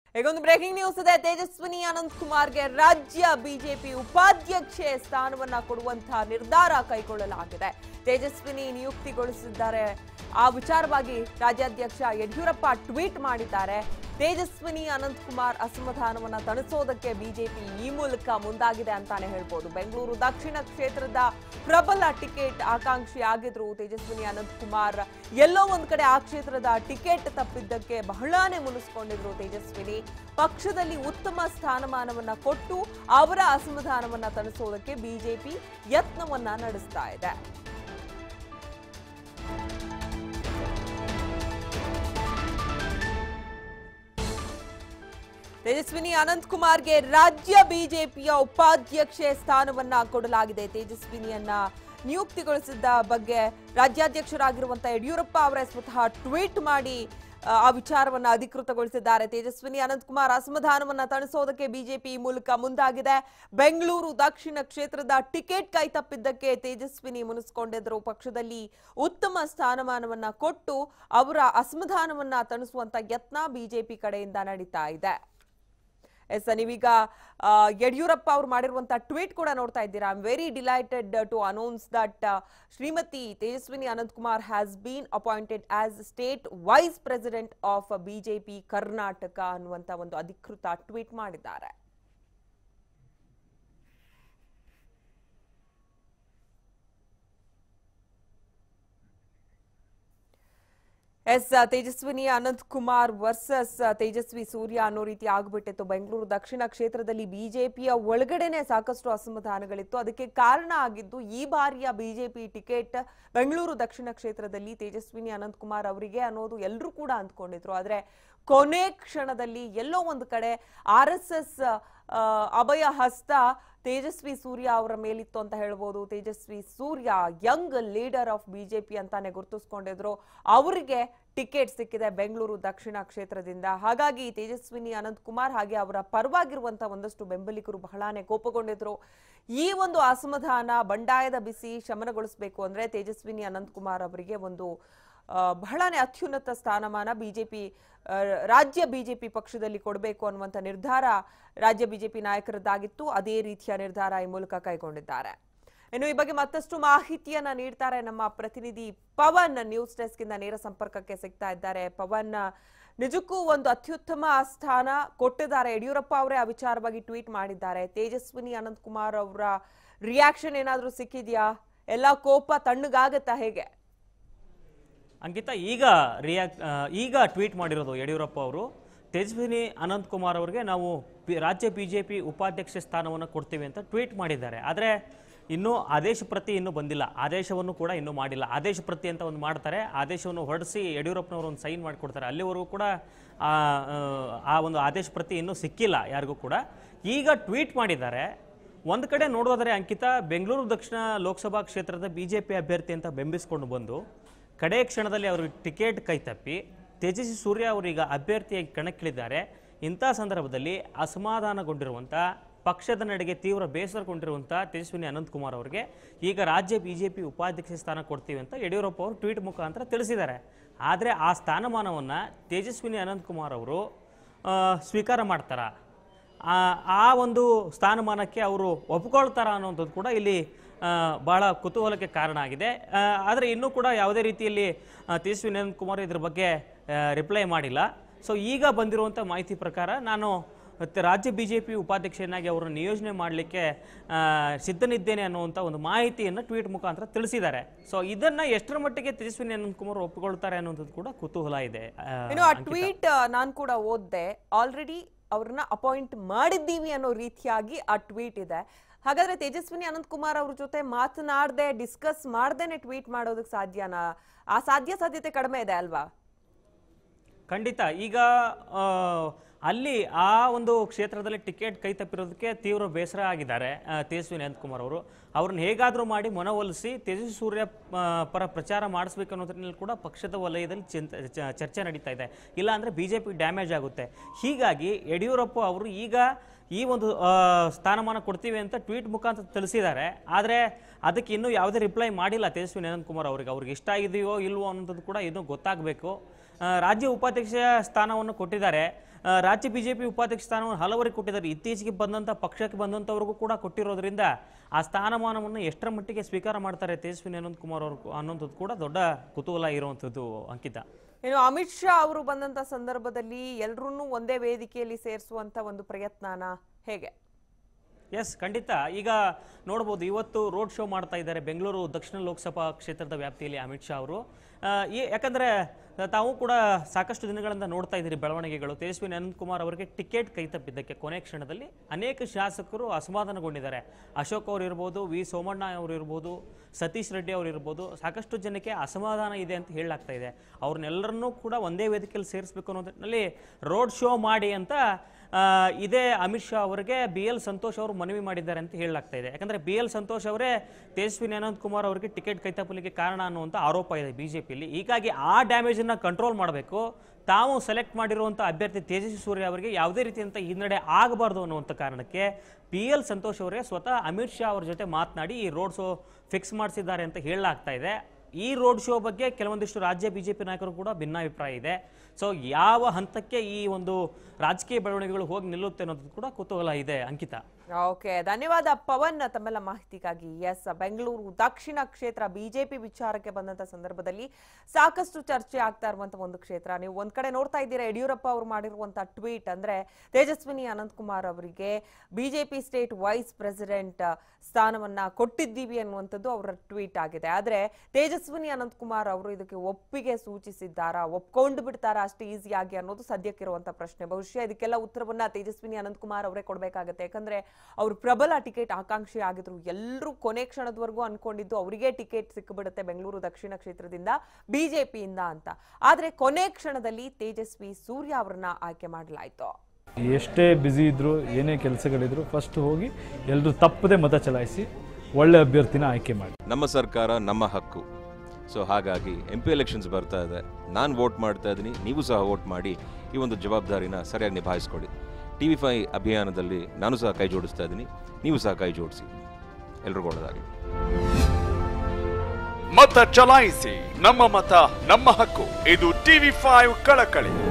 ಈಗೊಂದು breaking news ಇದೆ ತೇಜಸ್ವಿನಿ ಅನಂತ್ ಕುಮಾರ್ಗೆ ರಾಜ್ಯ ಬಿಜೆಪಿ ಉಪಾಧ್ಯಕ್ಷೆ ಸ್ಥಾನವನ್ನ ಕೊಡುವಂತಹ ನಿರ್ಧಾರ ಕೈಗೊಳ್ಳಲಾಗಿದೆ ತೇಜಸ್ವಿನಿ ನಿಯುಕ್ತಿಗೊಳಿಸಿದ್ದಾರೆ ಆ ವಿಚಾರವಾಗಿ ರಾಜ್ಯಾಧ್ಯಕ್ಷ ಯಡಿಯೂರಪ್ಪ ಟ್ವೀಟ್ ಮಾಡಿದ್ದಾರೆ ತೇಜಸ್ವಿನಿ ಅನಂತ್ ಕುಮಾರ್ ಅಸಮಾಧಾನವನ್ನ ತಣಿಸೋದಕ್ಕೆ ಬಿಜೆಪಿ ಈ ಮೂಲಕ ಮುಂದಾಗಿದೆ ಅಂತಾನೆ ಹೇಳ್ಬೋದು ಬೆಂಗಳೂರು ದಕ್ಷಿಣ ಕ್ಷೇತ್ರದ ಪ್ರಬಲ ಟಿಕೆಟ್ ಆಕಾಂಕ್ಷಿ ಆಗಿದ್ರು ತೇಜಸ್ವಿನಿ ಅನಂತ್ ಕುಮಾರ್ ಎಲ್ಲೋ ಒಂದ್ ಕಡೆ ಆ ಕ್ಷೇತ್ರದ ಟಿಕೆಟ್ ತಪ್ಪಿದ್ದಕ್ಕೆ ಬಹಳಾನೇ ಮುನಿಸ್ಕೊಂಡಿದ್ರು ತೇಜಸ್ವಿನಿ ಪಕ್ಷದಲ್ಲಿ ಉತ್ತಮ ಸ್ಥಾನಮಾನವನ್ನ ಕೊಟ್ಟು ಅವರ ಅಸಮಾಧಾನವನ್ನ ತಣಿಸೋದಕ್ಕೆ ಬಿಜೆಪಿ ಯತ್ನವನ್ನ ನಡೆಸ್ತಾ ಇದೆ ತೇಜಸ್ವಿನಿ ಅನಂತ್ ಕುಮಾರ್ಗೆ ರಾಜ್ಯ ಬಿಜೆಪಿಯ ಉಪಾಧ್ಯಕ್ಷೆ ಸ್ಥಾನವನ್ನ ಕೊಡಲಾಗಿದೆ ತೇಜಸ್ವಿನಿಯನ್ನ ನಿಯುಕ್ತಿಗೊಳಿಸಿದ್ದ ಬಗ್ಗೆ ರಾಜ್ಯಾಧ್ಯಕ್ಷರಾಗಿರುವಂತಹ ಯಡಿಯೂರಪ್ಪ ಅವರೇ ಸ್ವತಃ ಟ್ವೀಟ್ ಮಾಡಿ ಆ, ಆ ವಿಚಾರವನ್ನ ಅಧಿಕೃತಗೊಳಿಸಿದ್ದಾರೆ ತೇಜಸ್ವಿನಿ ಅನಂತ್ ಕುಮಾರ್ ಅಸಮಾಧಾನವನ್ನ ತಣಿಸೋದಕ್ಕೆ ಬಿಜೆಪಿ ಈ ಮೂಲಕ ಮುಂದಾಗಿದೆ ಬೆಂಗಳೂರು ದಕ್ಷಿಣ ಕ್ಷೇತ್ರದ ಟಿಕೆಟ್ ಕೈ ತಪ್ಪಿದ್ದಕ್ಕೆ ತೇಜಸ್ವಿನಿ ಮುನಿಸ್ಕೊಂಡಿದ್ದರು ಪಕ್ಷದಲ್ಲಿ ಉತ್ತಮ ಸ್ಥಾನಮಾನವನ್ನ ಕೊಟ್ಟು ಅವರ ಅಸಮಾಧಾನವನ್ನ ತಣಿಸುವಂತ ಯತ್ನ ಬಿಜೆಪಿ ಕಡೆಯಿಂದ ನಡೀತಾ ಇದೆ ಎಸ್ ನೀವೀಗ ಆ, ಯಡಿಯೂರಪ್ಪ ಅವರು ಮಾಡಿರುವಂತಹ ಟ್ವೀಟ್ ಕೂಡ ನೋಡ್ತಾ ಇದ್ದೀರಾ I am very delighted to announce that Shrimati Tejaswini Ananth Kumar has been appointed as state vice president of BJP Karnataka ಅನ್ನುವಂತ ಒಂದು ಅಧಿಕೃತ ಟ್ವೀಟ್ ಮಾಡಿದ್ದಾರೆ ಎಸ್ ತೇಜಸ್ವಿನಿ ಅನಂತ್ ಕುಮಾರ್ ವರ್ಸಸ್ ತೇಜಸ್ವಿ ಸೂರ್ಯ ಅನ್ನೋ ರೀತಿ ಆಗ್ಬಿಟ್ಟಿತ್ತು ಬೆಂಗಳೂರು ದಕ್ಷಿಣ ಕ್ಷೇತ್ರದಲ್ಲಿ ಬಿಜೆಪಿಯ ಒಳಗಡೆನೆ ಸಾಕಷ್ಟು ಅಸಮಾಧಾನಗಳಿತ್ತು ಅದಕ್ಕೆ ಕಾರಣ ಆಗಿದ್ದು ಈ ಬಾರಿಯ ಬಿಜೆಪಿ ಟಿಕೆಟ್ ಬೆಂಗಳೂರು ದಕ್ಷಿಣ ಕ್ಷೇತ್ರದಲ್ಲಿ ತೇಜಸ್ವಿನಿ ಅನಂತ್ ಕುಮಾರ್ ಅವರಿಗೆ ಅನ್ನೋದು ಎಲ್ಲರೂ ಕೂಡ ಅಂದ್ಕೊಂಡಿದ್ರು ಆದ್ರೆ ಕೊನೆ ಕ್ಷಣದಲ್ಲಿ ಎಲ್ಲೋ ಒಂದು ಕಡೆ ಆರ್ ಎಸ್ ಎಸ್ ಅಭಯ ಹಸ್ತ ತೇಜಸ್ವಿ ಸೂರ್ಯ ಅವರ ಮೇಲಿತ್ತು ಅಂತ ಹೇಳ್ಬೋದು Tejasvi Surya young leader of BJP ಅಂತಾನೆ ಗುರುತಿಸ್ಕೊಂಡಿದ್ರು ಅವರಿಗೆ ಟಿಕೆಟ್ ಸಿಕ್ಕಿದೆ ಬೆಂಗಳೂರು ದಕ್ಷಿಣ ಕ್ಷೇತ್ರದಿಂದ ಹಾಗಾಗಿ ತೇಜಸ್ವಿನಿ ಅನಂತ್ ಕುಮಾರ್ ಹಾಗೆ ಅವರ ಪರವಾಗಿರುವಂತಹ ಒಂದಷ್ಟು ಬೆಂಬಲಿಗರು ಬಹಳಾನೇ ಕೋಪಗೊಂಡಿದ್ರು ಈ ಒಂದು ಅಸಮಾಧಾನ ಬಂಡಾಯದ ಬಿಸಿ ಶಮನಗೊಳಿಸಬೇಕು ಅಂದ್ರೆ ತೇಜಸ್ವಿನಿ ಅನಂತ್ ಕುಮಾರ್ ಅವರಿಗೆ ಒಂದು ಆ, ಬಹಳನೇ ಅತ್ಯುನ್ನತ ಸ್ಥಾನಮಾನ ಬಿಜೆಪಿ ರಾಜ್ಯ ಬಿಜೆಪಿ ಪಕ್ಷದಲ್ಲಿ ಕೊಡಬೇಕು ಅನ್ನುವಂಥ ನಿರ್ಧಾರ ರಾಜ್ಯ ಬಿಜೆಪಿ ನಾಯಕರದ್ದಾಗಿತ್ತು ಅದೇ ರೀತಿಯ ನಿರ್ಧಾರ ಈ ಮೂಲಕ ಕೈಗೊಂಡಿದ್ದಾರೆ ಇನ್ನು ಈ ಬಗ್ಗೆ ಮತ್ತಷ್ಟು ಮಾಹಿತಿಯನ್ನ ನೀಡ್ತಾರೆ ನಮ್ಮ ಪ್ರತಿನಿಧಿ ಪವನ್ ನ್ಯೂಸ್ ಡೆಸ್ಕ್ ಇಂದ ನೇರ ಸಂಪರ್ಕಕ್ಕೆ ಸಿಗ್ತಾ ಇದ್ದಾರೆ ಪವನ್ ನಿಜಕ್ಕೂ ಒಂದು ಅತ್ಯುತ್ತಮ ಸ್ಥಾನ ಕೊಟ್ಟಿದ್ದಾರೆ ಯಡಿಯೂರಪ್ಪ ಅವರೇ ಆ ವಿಚಾರವಾಗಿ ಟ್ವೀಟ್ ಮಾಡಿದ್ದಾರೆ ತೇಜಸ್ವಿನಿ ಅನಂತ್ ಕುಮಾರ್ ಅವರ ರಿಯಾಕ್ಷನ್ ಏನಾದ್ರೂ ಸಿಕ್ಕಿದ್ಯಾ ಎಲ್ಲ ಕೋಪ ತಣ್ಣಗಾಗತ್ತಾ ಹೇಗೆ ಅಂಕಿತ ಈಗ ರಿಯಾಕ್ಟ್ ಈಗ ಟ್ವೀಟ್ ಮಾಡಿರೋದು ಯಡಿಯೂರಪ್ಪ ಅವರು ತೇಜಸ್ವಿನಿ ಅನಂತ್ ಕುಮಾರ್ ಅವರಿಗೆ ನಾವು ಪಿ- ರಾಜ್ಯ ಬಿ ಜೆ ಪಿ ಉಪಾಧ್ಯಕ್ಷ ಸ್ಥಾನವನ್ನು ಕೊಡ್ತೀವಿ ಅಂತ ಟ್ವೀಟ್ ಮಾಡಿದ್ದಾರೆ ಆದರೆ ಇನ್ನೂ ಆದೇಶ ಪ್ರತಿ ಇನ್ನೂ ಬಂದಿಲ್ಲ ಆದೇಶವನ್ನು ಕೂಡ ಇನ್ನೂ ಮಾಡಿಲ್ಲ ಆದೇಶ ಪ್ರತಿ ಅಂತ ಒಂದು ಮಾಡ್ತಾರೆ ಆದೇಶವನ್ನು ಹೊರಡಿಸಿ ಯಡಿಯೂರಪ್ಪನವರು ಒಂದು ಸೈನ್ ಮಾಡಿಕೊಡ್ತಾರೆ ಅಲ್ಲಿವರೆಗೂ ಕೂಡ ಆ, ಆ, ಆ ಒಂದು ಆದೇಶ ಪ್ರತಿ ಇನ್ನೂ ಸಿಕ್ಕಿಲ್ಲ ಯಾರಿಗೂ ಕೂಡ ಈಗ ಟ್ವೀಟ್ ಮಾಡಿದ್ದಾರೆ ಒಂದು ಕಡೆ ನೋಡೋದಾದ್ರೆ ಅಂಕಿತ ಬೆಂಗಳೂರು ದಕ್ಷಿಣ ಲೋಕಸಭಾ ಕ್ಷೇತ್ರದ ಬಿ ಜೆ ಪಿ ಅಭ್ಯರ್ಥಿ ಅಂತ ಬೆಂಬಿಸ್ಕೊಂಡು ಬಂದು ಕಡೆ ಕ್ಷಣದಲ್ಲಿ ಅವ್ರಿಗೆ ಟಿಕೆಟ್ ಕೈ ತಪ್ಪಿ ತೇಜಸ್ವಿ ಸೂರ್ಯ ಅವರೀಗ ಅಭ್ಯರ್ಥಿಯಾಗಿ ಕಣಕ್ಕಿಳಿದ್ದಾರೆ ಇಂಥ ಸಂದರ್ಭದಲ್ಲಿ ಅಸಮಾಧಾನಗೊಂಡಿರುವಂಥ ಪಕ್ಷದ ನಡೆಗೆ ತೀವ್ರ ಬೇಸರಗೊಂಡಿರುವಂಥ ತೇಜಸ್ವಿನಿ ಅನಂತಕುಮಾರ್ ಅವರಿಗೆ ಈಗ ರಾಜ್ಯ ಬಿ ಜೆ ಪಿ ಉಪಾಧ್ಯಕ್ಷ ಸ್ಥಾನ ಕೊಡ್ತೀವಿ ಅಂತ ಯಡಿಯೂರಪ್ಪ ಅವರು ಟ್ವೀಟ್ ಮುಖಾಂತರ ತಿಳಿಸಿದ್ದಾರೆ ಆದರೆ ಆ ಸ್ಥಾನಮಾನವನ್ನು ತೇಜಸ್ವಿನಿ ಅನಂತಕುಮಾರ್ ಅವರು ಆ, ಸ್ವೀಕಾರ ಮಾಡ್ತಾರಾ ಆ ಆ ಒಂದು ಸ್ಥಾನಮಾನಕ್ಕೆ ಅವರು ಒಪ್ಕೊಳ್ತಾರ ಅನ್ನೋಂಥದ್ದು ಕೂಡ ಇಲ್ಲಿ ಆ, ಬಹಳ ಕುತೂಹಲಕ್ಕೆ ಕಾರಣ ಆಗಿದೆ ಆ, ಆದರೆ ಇನ್ನೂ ಕೂಡ ಯಾವುದೇ ರೀತಿಯಲ್ಲಿ ಆ, ತೇಜಸ್ವಿ ನರೇಂದ್ರ ಕುಮಾರ್ ಇದ್ರ ಬಗ್ಗೆ ರಿಪ್ಲೈ ಮಾಡಿಲ್ಲ ಸೊ ಈಗ ಬಂದಿರುವಂಥ ಮಾಹಿತಿ ಪ್ರಕಾರ ನಾನು ಮತ್ತೆ ರಾಜ್ಯ ಬಿ ಜೆ ಪಿ ಉಪಾಧ್ಯಕ್ಷನಾಗಿ ಅವರನ್ನು ನಿಯೋಜನೆ ಮಾಡಲಿಕ್ಕೆ ಸಿದ್ಧನಿದ್ದೇನೆ ಅನ್ನುವಂಥ ಒಂದು ಮಾಹಿತಿಯನ್ನು ಟ್ವೀಟ್ ಮುಖಾಂತರ ತಿಳಿಸಿದ್ದಾರೆ ಸೊ ಇದನ್ನು ಎಷ್ಟರ ಮಟ್ಟಿಗೆ ತೇಜಸ್ವಿನಿ ಅನಂತ್ ಕುಮಾರ್ ಒಪ್ಪಿಕೊಳ್ತಾರೆ ಅನ್ನೋಂಥದ್ದು ಕೂಡ ಕುತೂಹಲ ಇದೆ ಆ, ಇನ್ನು ಆ ಅಂಕಿತ. ಟ್ವೀಟ್ ನಾನು ಕೂಡ ಓದ್ದೆ ಆಲ್ರೆಡಿ ಅವ್ರನ್ನ ಅಪಾಯಿಂಟ್ ಮಾಡಿದ್ದೀವಿ ಅನ್ನೋ ರೀತಿಯಾಗಿ ಆ ಟ್ವೀಟ್ ಇದೆ ಹಾಗಾದ್ರೆ ತೇಜಸ್ವಿನಿ ಅನಂತ್ ಕುಮಾರ್ ಅವ್ರ ಜೊತೆ ಮಾತನಾಡದೆ ಡಿಸ್ಕಸ್ ಮಾಡ್ದೇನೆ ಟ್ವೀಟ್ ಮಾಡೋದಕ್ಕೆ ಸಾಧ್ಯನಾ ಆ ಸಾಧ್ಯ ಸಾಧ್ಯತೆ ಕಡಿಮೆ ಇದೆ ಅಲ್ವಾ ಖಂಡಿತ ಈಗ ಆ, ಅಲ್ಲಿ ಆ ಒಂದು ಕ್ಷೇತ್ರದಲ್ಲಿ ಟಿಕೆಟ್ ಕೈ ತಪ್ಪಿರೋದಕ್ಕೆ ತೀವ್ರ ಬೇಸರ ಆಗಿದ್ದಾರೆ ಆ, ತೇಜಸ್ವಿ ಅನಂತಕುಮಾರ್ ಅವರು ಅವ್ರನ್ನ ಹೇಗಾದರೂ ಮಾಡಿ ಮನವೊಲಿಸಿ ತೇಜಸ್ವಿ ಸೂರ್ಯ ಆ, ಪರ ಪ್ರಚಾರ ಮಾಡಿಸ್ಬೇಕು ಅನ್ನೋದ್ರಲ್ಲಿ ಕೂಡ ಪಕ್ಷದ ವಲಯದಲ್ಲಿ ಚಿಂತ ಚ- ಚರ್ಚೆ ನಡೀತಾ ಇದೆ ಇಲ್ಲ ಅಂದರೆ ಬಿ ಜೆ ಪಿ ಡ್ಯಾಮೇಜ್ ಆಗುತ್ತೆ ಹೀಗಾಗಿ ಯಡಿಯೂರಪ್ಪ ಅವರು ಈಗ ಈ ಒಂದು ಆ, ಸ್ಥಾನಮಾನ ಕೊಡ್ತೀವಿ ಅಂತ ಟ್ವೀಟ್ ಮುಖಾಂತರ ತಿಳಿಸಿದ್ದಾರೆ ಆದರೆ ಅದಕ್ಕೆ ಇನ್ನೂ ಯಾವುದೇ ರಿಪ್ಲೈ ಮಾಡಿಲ್ಲ ತೇಜಸ್ವಿ ಅನಂತ್ ಕುಮಾರ್ ಅವರಿಗೆ ಅವ್ರಿಗೆ ಇಷ್ಟ ಆಗಿದೆಯೋ ಇಲ್ವೋ ಅನ್ನೋದು ಕೂಡ ಇನ್ನೂ ಗೊತ್ತಾಗಬೇಕು ಆ, ರಾಜ್ಯ ಉಪಾಧ್ಯಕ್ಷ ಸ್ಥಾನವನ್ನು ಕೊಟ್ಟಿದ್ದಾರೆ ಆ, ರಾಜ್ಯ ಬಿಜೆಪಿ ಉಪಾಧ್ಯಕ್ಷ ಸ್ಥಾನವನ್ನು ಹಲವರಿಗೆ ಕೊಟ್ಟಿದ್ದಾರೆ ಇತ್ತೀಚೆಗೆ ಬಂದಂಥ ಪಕ್ಷಕ್ಕೆ ಬಂದಂಥವ್ರಿಗೂ ಕೂಡ ಕೊಟ್ಟಿರೋದ್ರಿಂದ ಆ ಸ್ಥಾನಮಾನವನ್ನು ಎಷ್ಟರ ಮಟ್ಟಿಗೆ ಸ್ವೀಕಾರ ಮಾಡ್ತಾರೆ ತೇಜಸ್ವಿನಿ ಅನಂತ್ ಕುಮಾರ್ ಅವರು ಅನ್ನೋಂಥದ್ದು ಕೂಡ ದೊಡ್ಡ ಕುತೂಹಲ ಇರುವಂಥದ್ದು ಅಂಕಿತ ಇನ್ನು ಅಮಿತ್ ಶಾ ಅವರು ಬಂದಂತ ಸಂದರ್ಭದಲ್ಲಿ ಎಲ್ರನ್ನೂ ಒಂದೇ ವೇದಿಕೆಯಲ್ಲಿ ಸೇರಿಸುವಂತ ಒಂದು ಪ್ರಯತ್ನನ ಹೇಗೆ ಎಸ್ ಖಂಡಿತ ಈಗ ನೋಡ್ಬೋದು ಇವತ್ತು ರೋಡ್ ಶೋ ಮಾಡ್ತಾ ಇದ್ದಾರೆ ಬೆಂಗಳೂರು ದಕ್ಷಿಣ ಲೋಕಸಭಾ ಕ್ಷೇತ್ರದ ವ್ಯಾಪ್ತಿಯಲ್ಲಿ ಅಮಿತ್ ಶಾ ಅವರು ಆ, ಈ ಯಾಕಂದರೆ ತಾವು ಕೂಡ ಸಾಕಷ್ಟು ದಿನಗಳಿಂದ ನೋಡ್ತಾ ಇದ್ದೀರಿ ಬೆಳವಣಿಗೆಗಳು ತೇಜಸ್ವಿನಿ ಅನಂತಕುಮಾರ್ ಅವರಿಗೆ ಟಿಕೆಟ್ ಕೈತಪ್ಪಿದ್ದಕ್ಕೆ ಕೊನೆ ಕ್ಷಣದಲ್ಲಿ ಅನೇಕ ಶಾಸಕರು ಅಸಮಾಧಾನಗೊಂಡಿದ್ದಾರೆ ಅಶೋಕ್ ಅವರು ಇರ್ಬೋದು ವಿ ಸೋಮಣ್ಣ ಅವರು ಇರ್ಬೋದು ಸತೀಶ್ ರೆಡ್ಡಿ ಅವರು ಇರ್ಬೋದು ಸಾಕಷ್ಟು ಜನಕ್ಕೆ ಅಸಮಾಧಾನ ಇದೆ ಅಂತ ಹೇಳಲಾಗ್ತಾ ಇದೆ ಅವ್ರನ್ನೆಲ್ಲರನ್ನೂ ಕೂಡ ಒಂದೇ ವೇದಿಕೆಯಲ್ಲಿ ಸೇರಿಸಬೇಕು ಅನ್ನೋ ನಿಟ್ಟಿನಲ್ಲಿ ರೋಡ್ ಶೋ ಮಾಡಿ ಅಂತ ಆ, ಇದೇ ಅಮಿತ್ ಶಾ ಅವರಿಗೆ ಬಿ ಎಲ್ ಸಂತೋಷ್ ಅವರು ಮನವಿ ಮಾಡಿದ್ದಾರೆ ಅಂತ ಹೇಳಲಾಗ್ತಾ ಇದೆ ಯಾಕಂದ್ರೆ ಬಿ ಎಲ್ ಸಂತೋಷ್ ಅವರೇ ತೇಜಸ್ವಿನಿ ಅನಂತ್ ಕುಮಾರ್ ಅವರಿಗೆ ಟಿಕೆಟ್ ಕೈತಪ್ಪಲಿಕ್ಕೆ ಕಾರಣ ಅನ್ನುವಂಥ ಆರೋಪ ಇದೆ ಬಿಜೆಪಿಯಲ್ಲಿ ಹೀಗಾಗಿ ಆ ಡ್ಯಾಮೇಜನ್ನು ಕಂಟ್ರೋಲ್ ಮಾಡಬೇಕು ತಾವು ಸೆಲೆಕ್ಟ್ ಮಾಡಿರುವಂಥ ಅಭ್ಯರ್ಥಿ ತೇಜಸ್ವಿ ಸೂರ್ಯ ಅವರಿಗೆ ಯಾವುದೇ ರೀತಿಯಂಥ ಹಿನ್ನಡೆ ಆಗಬಾರ್ದು ಅನ್ನುವಂಥ ಕಾರಣಕ್ಕೆ ಪಿ ಎಲ್ ಸಂತೋಷ್ ಅವರೇ ಸ್ವತಃ ಅಮಿತ್ ಶಾ ಅವ್ರ ಜೊತೆ ಮಾತನಾಡಿ ಈ ರೋಡ್ ಶೋ ಫಿಕ್ಸ್ ಮಾಡಿಸಿದ್ದಾರೆ ಅಂತ ಹೇಳಲಾಗ್ತಾ ಇದೆ ಈ ರೋಡ್ ಶೋ ಬಗ್ಗೆ ಕೆಲವೊಂದಿಷ್ಟು ರಾಜ್ಯ ಬಿಜೆಪಿ ನಾಯಕರು ಕೂಡ ಭಿನ್ನಾಭಿಪ್ರಾಯ ಇದೆ ಸೊ ಯಾವ ಹಂತಕ್ಕೆ ಈ ಒಂದು ರಾಜಕೀಯ ಬೆಳವಣಿಗೆಗಳು ಹೋಗಿ ನಿಲ್ಲುತ್ತೆ ಅನ್ನೋದು ಕೂಡ ಕುತೂಹಲ ಇದೆ ಅಂಕಿತ ಓಕೆ ಧನ್ಯವಾದ ಪವನ್ ತಮ್ಮೆಲ್ಲ ಮಾಹಿತಿಗಾಗಿ ಎಸ್ ಬೆಂಗಳೂರು ದಕ್ಷಿಣ ಕ್ಷೇತ್ರ ಬಿಜೆಪಿ ವಿಚಾರಕ್ಕೆ ಬಂದಂತ ಸಂದರ್ಭದಲ್ಲಿ ಸಾಕಷ್ಟು ಚರ್ಚೆ ಆಗ್ತಾ ಇರುವಂತ ಒಂದು ಕ್ಷೇತ್ರ ನೀವು ಒಂದ್ ಕಡೆ ನೋಡ್ತಾ ಇದ್ದೀರಾ ಯಡಿಯೂರಪ್ಪ ಅವರು ಮಾಡಿರುವಂತ ಟ್ವೀಟ್ ಅಂದ್ರೆ ತೇಜಸ್ವಿನಿ ಅನಂತಕುಮಾರ್ ಅವರಿಗೆ ಬಿಜೆಪಿ ಸ್ಟೇಟ್ ವೈಸ್ ಪ್ರೆಸಿಡೆಂಟ್ ಸ್ಥಾನವನ್ನ ಕೊಟ್ಟಿದ್ದೀವಿ ಅನ್ನುವಂಥದ್ದು ಅವರ ಟ್ವೀಟ್ ಆಗಿದೆ ಆದ್ರೆ ತೇಜಸ್ವಿನಿ ಅನಂತಕುಮಾರ್ ಅವರು ಇದಕ್ಕೆ ಒಪ್ಪಿಗೆ ಸೂಚಿಸಿದ್ದಾರಾ ಒಪ್ಕೊಂಡು ಬಿಡ್ತಾರಾ ಅಷ್ಟು ಈಸಿಯಾಗಿ ಅನ್ನೋದು ಸದ್ಯಕ್ಕಿರುವಂತ ಪ್ರಶ್ನೆ ಬಹುಶಃ ಇದಕ್ಕೆಲ್ಲ ಉತ್ತರವನ್ನ ತೇಜಸ್ವಿನಿ ಅನಂತಕುಮಾರ್ ಅವರೇ ಕೊಡ್ಬೇಕಾಗತ್ತೆ ಯಾಕಂದ್ರೆ ಅವರು ಪ್ರಬಲ ಟಿಕೆಟ್ ಆಕಾಂಕ್ಷಿ ಆಗಿದ್ರು ಎಲ್ಲರೂ ಕೊನೆ ಕ್ಷಣದವರೆಗೂ ಅನ್ಕೊಂಡಿದ್ದು ಅವರಿಗೆ ಟಿಕೆಟ್ ಸಿಕ್ಕಿಬಿಡುತ್ತೆ ಬೆಂಗಳೂರು ದಕ್ಷಿಣ ಕ್ಷೇತ್ರದಿಂದ ಬಿಜೆಪಿಯಿಂದ ಅಂತ ಆದ್ರೆ ಕೊನೆ ಕ್ಷಣದಲ್ಲಿ ತೇಜಸ್ವಿ ಸೂರ್ಯ ಅವರನ್ನ ಆಯ್ಕೆ ಮಾಡಲಾಯಿತು ಎಷ್ಟೇ ಬ್ಯುಸಿ ಇದ್ದರೂ ಏನೇ ಕೆಲಸಗಳಿದ್ರು ಫಸ್ಟ್ ಹೋಗಿ ಎಲ್ಲರೂ ತಪ್ಪದೆ ಮತ ಚಲಾಯಿಸಿ ಒಳ್ಳೆ ಅಭ್ಯರ್ಥಿನ ಆಯ್ಕೆ ಮಾಡಿ ನಮ್ಮ ಸರ್ಕಾರ ನಮ್ಮ ಹಕ್ಕು ಸೊ ಹಾಗಾಗಿ ಎಂ ಪಿ ಎಲೆಕ್ಷನ್ಸ್ ಬರ್ತಾ ಇದೆ ನಾನು ವೋಟ್ ಮಾಡ್ತಾ ಇದ್ದೀನಿ ನೀವು ಸಹ ವೋಟ್ ಮಾಡಿ ಈ ಒಂದು ಜವಾಬ್ದಾರಿನ ಸರಿಯಾಗಿ ನಿಭಾಯಿಸ್ಕೊಡಿ ಟಿ ವಿ ಫೈ ಅಭಿಯಾನದಲ್ಲಿ ನಾನು ಸಹ ಕೈ ಜೋಡಿಸ್ತಾ ಇದ್ದೀನಿ ನೀವು ಸಹ ಕೈ ಜೋಡಿಸಿ ಎಲ್ರಿಗೂ ಒಳ್ಳೆಯದಾಗಲಿ ಮತ ಚಲಾಯಿಸಿ ನಮ್ಮ ಮತ ನಮ್ಮ ಹಕ್ಕು ಇದು ಟಿವಿ ಫೈವ್ ಕಳಕಳಿ